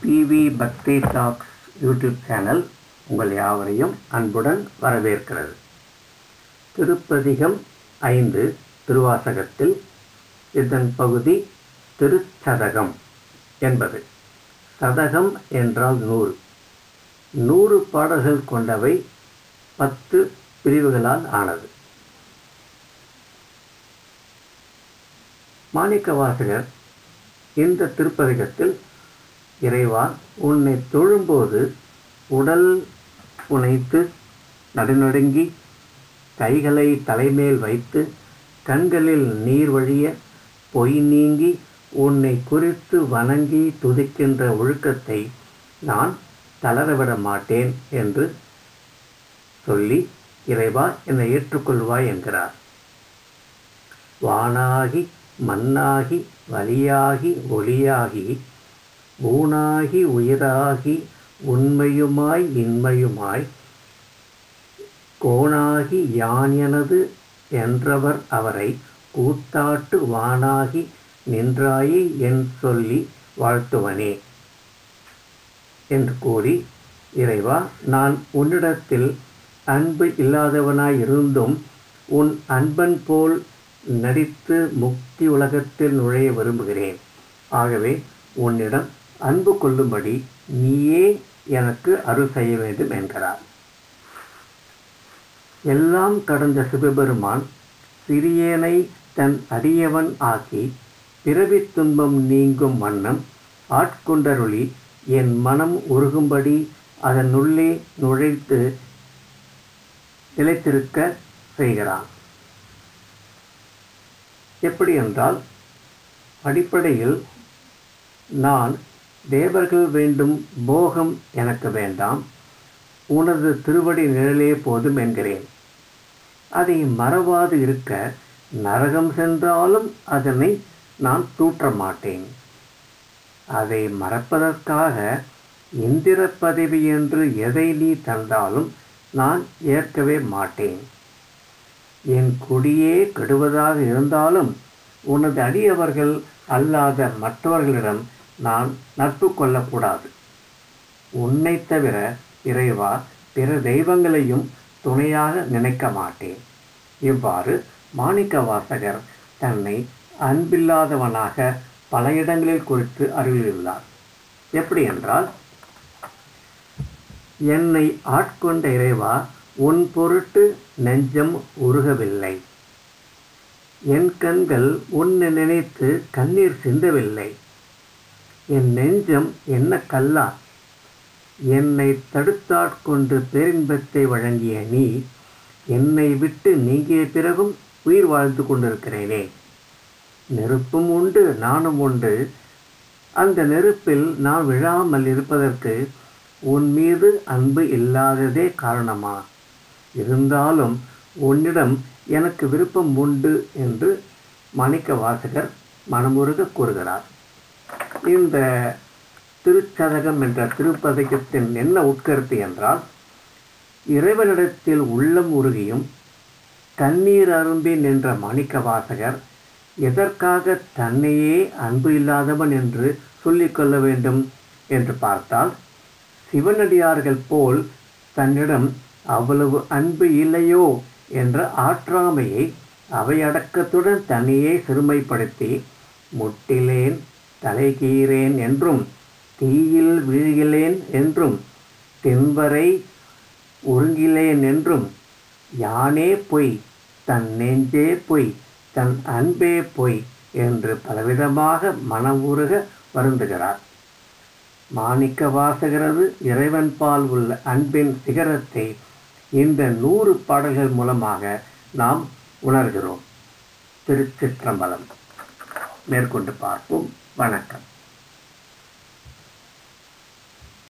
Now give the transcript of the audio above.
PV பக்தி tax YouTube channel உங்கள் யாவரையும் அன்புடன் வரவேற்கிறது திருப்பதிகம் ஐந்து திருவாசகத்தில் இதன் பகுதி திருச்சதகம் என்பது சதகம் என்றால் நூறு நூறு பாடல்கள் கொண்டவை பத்து பிரிவுகளால் ஆனது மாணிக்கவாசகர் இந்த திருப்பதிகத்தில் இறைவா உன்னை தொழும்போது உடல் புனைத்து நடுநடுங்கி கைகளை தலைமேல் வைத்து கண்களில் நீர் வழிய பொய் நீங்கி உன்னை குறித்து வணங்கி துதிக்கின்ற ஒழுக்கத்தை நான் தளரவிட மாட்டேன் என்று சொல்லி இறைவா என்னை ஏற்றுக்கொள்வாய் என்கிறார் வானாகி மண்ணாகி வலியாகி ஒளியாகி ஊனாகி உயிராகி உண்மையுமாய் இன்மையுமாய் கோணாகி யான் எனது என்றவர் அவரை கூத்தாட்டு வானாகி நின்றாயே என் சொல்லி வாழ்த்துவனே என்று கூறி இறைவா நான் உன்னிடத்தில் அன்பு இல்லாதவனாய் இருந்தும் உன் அன்பன் போல் நடித்து முக்தி உலகத்தில் நுழைய விரும்புகிறேன் ஆகவே உன்னிடம் அன்பு கொள்ளும்படி நீயே எனக்கு அருள் செய்ய வேண்டும் என்கிறார் எல்லாம் கடந்த சிவபெருமான் சிறியேனை தன் அடியவன் ஆக்கி பிறவித் துன்பம் நீங்கும் வண்ணம் ஆட்கொண்டருளி என் மனம் உருகும்படி அதனுள்ளே நுழைத்து நிலைத்திருக்க செய்கிறான் எப்படி என்றால் அடிப்படையில் நான் தேவர்கள் வேண்டும் போகம் எனக்கு வேண்டாம் உனது திருவடி நிழலே போதும் என்கிறேன் அதை மறவாது இருக்க நரகம் சென்றாலும் அதனை நான் தூற்ற மாட்டேன் அதை மறப்பதற்காக இந்திர பதவி என்று எதை நீ தந்தாலும் நான் ஏற்கவே மாட்டேன் என் கொடியே கெடுவதாக இருந்தாலும் உனது அடியவர்கள் அல்லாத மற்றவர்களிடம் நான் நட்பு கொள்ளக்கூடாது உன்னை தவிர இறைவா பிற தெய்வங்களையும் துணையாக நினைக்க மாட்டேன் இவ்வாறு மாணிக்க வாசகர் தன்னை அன்பில்லாதவனாக பல இடங்களில் குறித்து அறிவியுள்ளார் எப்படி என்றால் என்னை ஆட்கொண்ட இறைவா உன் பொருட்டு நெஞ்சம் உருகவில்லை என் கண்கள் உன்னை நினைத்து கண்ணீர் சிந்தவில்லை என் நெஞ்சம் என்ன கல்லா என்னை தடுத்தாட்கொண்டு பேரின்பத்தை வழங்கிய நீ என்னை விட்டு நீங்கிய பிறகும் உயிர் வாழ்ந்து கொண்டிருக்கிறேனே நெருப்பும் உண்டு நானும் உண்டு அந்த நெருப்பில் நான் விழாமல் இருப்பதற்கு உன் மீது அன்பு இல்லாததே காரணமா இருந்தாலும் உன்னிடம் எனக்கு விருப்பம் உண்டு என்று மாணிக்க வாசகர் மனமுருக கூறுகிறார் இந்த திருச்சதகம் என்ற திருப்பதகத்தின் என்ன உட்கருத்து என்றால் இறைவனிடத்தில் உள்ளம் உருகியும் கண்ணீர் அரும்பி நின்ற மாணிக்க வாசகர் எதற்காக தன்னையே அன்பு இல்லாதவன் என்று சொல்லிக்கொள்ள வேண்டும் என்று பார்த்தால் சிவனடியார்கள் போல் தன்னிடம் அவ்வளவு அன்பு இல்லையோ என்ற ஆற்றாமையை அவையடக்கத்துடன் தன்னையே சிறுமைப்படுத்தி முட்டிலேன் தலைகீறேன் என்றும் தீயில் வீழ்கிலேன் என்றும் தென்வரை ஒருங்கிலேன் என்றும் யானே பொய் தன் நெஞ்சே பொய் தன் அன்பே பொய் என்று பலவிதமாக மனவுருக வருந்துகிறார் மாணிக்க வாசகரது இறைவன் பால் உள்ள அன்பின் சிகரத்தை இந்த நூறு பாடல்கள் மூலமாக நாம் உணர்கிறோம் திருச்சிற்றம்பலம் மேற்கொண்டு பார்ப்போம் வணக்கம்